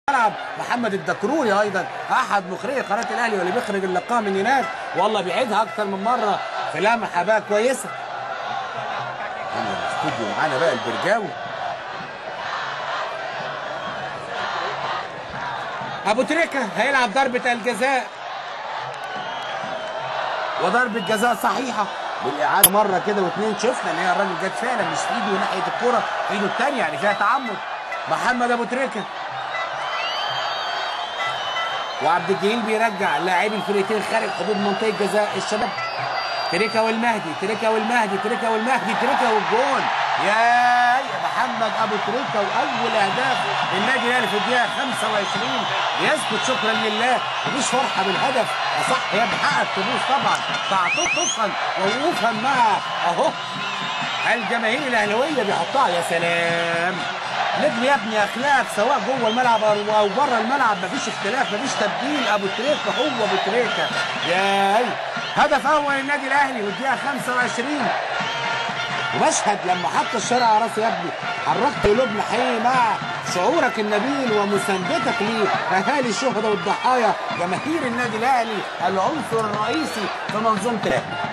ملعب محمد الدكروري ايضا احد مخرجي قناه الاهلي واللي بيخرج اللقاء من هناك والله بيعيدها اكتر من مره في لمحه بقى كويسه انا الاستوديو معانا بقى البرجاوي ابو تريكه هيلعب ضربه الجزاء وضربه جزاء صحيحه بالاعاده مره كده واثنين شفنا ان هي الراجل جت فعلا مش في ايده ناحيه الكره في ايده الثانيه يعني فيها تعمد محمد ابو تريكه وعبد الجليل بيرجع لاعبي الفرقتين خارج حدود منطقه جزاء الشباب تريكا والمهدي تريكا والمهدي تريكا والمهدي تريكا والجون يا محمد ابو تريكا واول اهداف النادي الاهلي في الدقيقه 25 يسكت شكرا لله مفيش فرحه بالهدف اصح هي بحقق الطقوس طبعا تعاطفا ووقوفا مع اهو الجماهير الاهلاويه بيحطها يا سلام نجم يا ابني اخلاق سواء جوه الملعب او بره الملعب مفيش اختلاف مفيش تبديل ابو تريكه هو ابو تريكه ياي هدف اول للنادي الاهلي والدقيقه 25 ومشهد لما حط الشارع على راسه يا ابني حركت قلوبنا حقيقي مع شعورك النبيل ومساندتك لاهالي الشهداء والضحايا جماهير النادي الاهلي العنصر الرئيسي في منظومه الاهلي